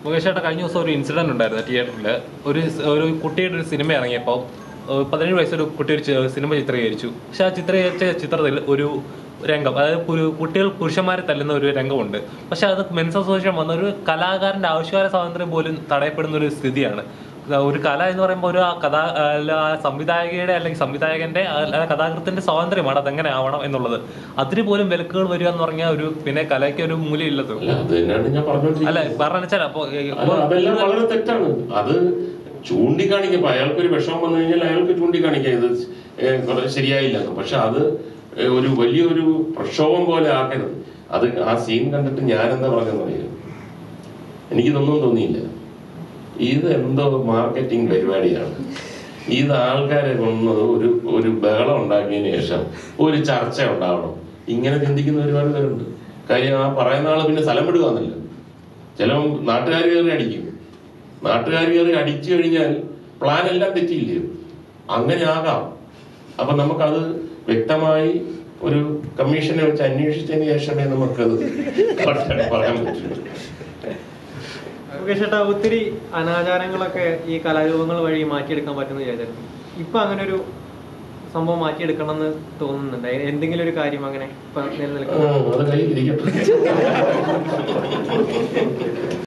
മുകേഷ് ചേട്ടാ കഴിഞ്ഞ ദിവസം ഒരു ഇൻസിഡന്റ് ഉണ്ടായിരുന്നു തിയേറ്ററിൽ ഒരു സ്- ഒരു കുട്ടിയുടെ ഒരു സിനിമ ഇറങ്ങിയപ്പോൾ ഏഹ് പതിനേഴ് വയസ്സൊരു കുട്ടി ഒരു ചി- സിനിമ ചിത്രീകരിച്ചു പക്ഷെ ആ ചിത്രീകരിച്ച ചിത്രത്തിൽ ഒരു രംഗം അതായത് പുരു- കുട്ടികൾ പുരുഷന്മാരെ തല്ലുന്ന ഒരു രംഗമുണ്ട് പക്ഷെ അത് മെൻസ് അസോസിയേഷൻ വന്ന ഒരു കലാകാരന്റെ ആവിഷ്കാര സ്വാതന്ത്ര്യം പോലും തടയപ്പെടുന്ന ഒരു സ്ഥിതിയാണ് ഇതാ ഒരു കല എന്ന് പറയുമ്പോൾ ഒരു ആ കഥാ അല്ല ആ സംവിധായകയുടെ അല്ലെങ്കിൽ സംവിധായകന്റെ ആ കഥാകൃത്തിന്റെ സ്വാതന്ത്ര്യമാണ് അതെങ്ങനെ ആവണം എന്നുള്ളത് അതിന് പോലും വിലക്കുകൾ വരിക എന്ന് പറഞ്ഞാൽ ഒരു പിന്നെ കലയ്ക്ക് ഒരു മൂല്യമില്ലത് അല്ല അത് തന്നെയാണ് ഞാൻ അല്ല പറഞ്ഞോണ്ടിരിക്കുന്നത് പറഞ്ഞാൽ അപ്പൊ അല്ല അതെല്ലാം വളരെ തെറ്റാണ് അത് ചൂണ്ടിക്കാണിക്കാം ഇപ്പൊ അയാൾക്ക് ഒരു വിഷമം വന്നു കഴിഞ്ഞാൽ അയാൾക്ക് ചൂണ്ടിക്കാണിക്കാം ഇത് ഏ, കുറെ ശരിയായില്ല എന്ന്. പക്ഷെ അത് ഏ, ഒരു വലിയൊരു പ്രക്ഷോഭം പോലെ ആക്കരുത് അത് ആ സീൻ കണ്ടിട്ട് ഞാൻ എന്താ പറഞ്ഞെന്ന് അറിയാം എനിക്കിതൊന്നും തോന്നിയില്ല ഇത് എന്തോ മാർക്കറ്റിംഗ് പരിപാടിയാണ് ഇത് ആൾക്കാരെ കൊന്നത് ഒരു ഒരു ബഹളം ഉണ്ടാക്കിയതിന് ശേഷം ഒരു ചർച്ച ഉണ്ടാവണം ഇങ്ങനെ ചിന്തിക്കുന്ന ഒരുപാട് പേരുണ്ട് കാര്യം ആ പറയുന്ന ആള് പിന്നെ സ്ഥലം വിടുകയെന്നില്ല ചില നാട്ടുകാർ കയറി അടിക്കും നാട്ടുകാർ കയറി അടിച്ചു കഴിഞ്ഞാൽ പ്ലാൻ എല്ലാം തെറ്റിയില്ലേ അങ്ങനെ ആകാം അപ്പൊ നമുക്കത് വ്യക്തമായി ഒരു കമ്മീഷനെ വെച്ച് അന്വേഷിച്ചതിന് ശേഷമേ നമുക്കത് പറയാൻ- പറയാൻ പറ്റുള്ളൂ മുകേഷ് ചേട്ടാ ഒത്തിരി അനാചാരങ്ങളൊക്കെ ഈ കലാരൂപങ്ങൾ വഴി മാറ്റിയെടുക്കാൻ പറ്റുമെന്ന് വിചാരിച്ചു ഇപ്പൊ അങ്ങനെ ഒരു സംഭവം മാറ്റിയെടുക്കണം എന്ന് തോന്നുന്നുണ്ട് എന്തെങ്കിലും ഒരു കാര്യം അങ്ങനെ ഇപ്പൊ ആ, നിലനിൽക്കുന്നു അത് കയ്യിൽ ഇരിക്കട്ടെ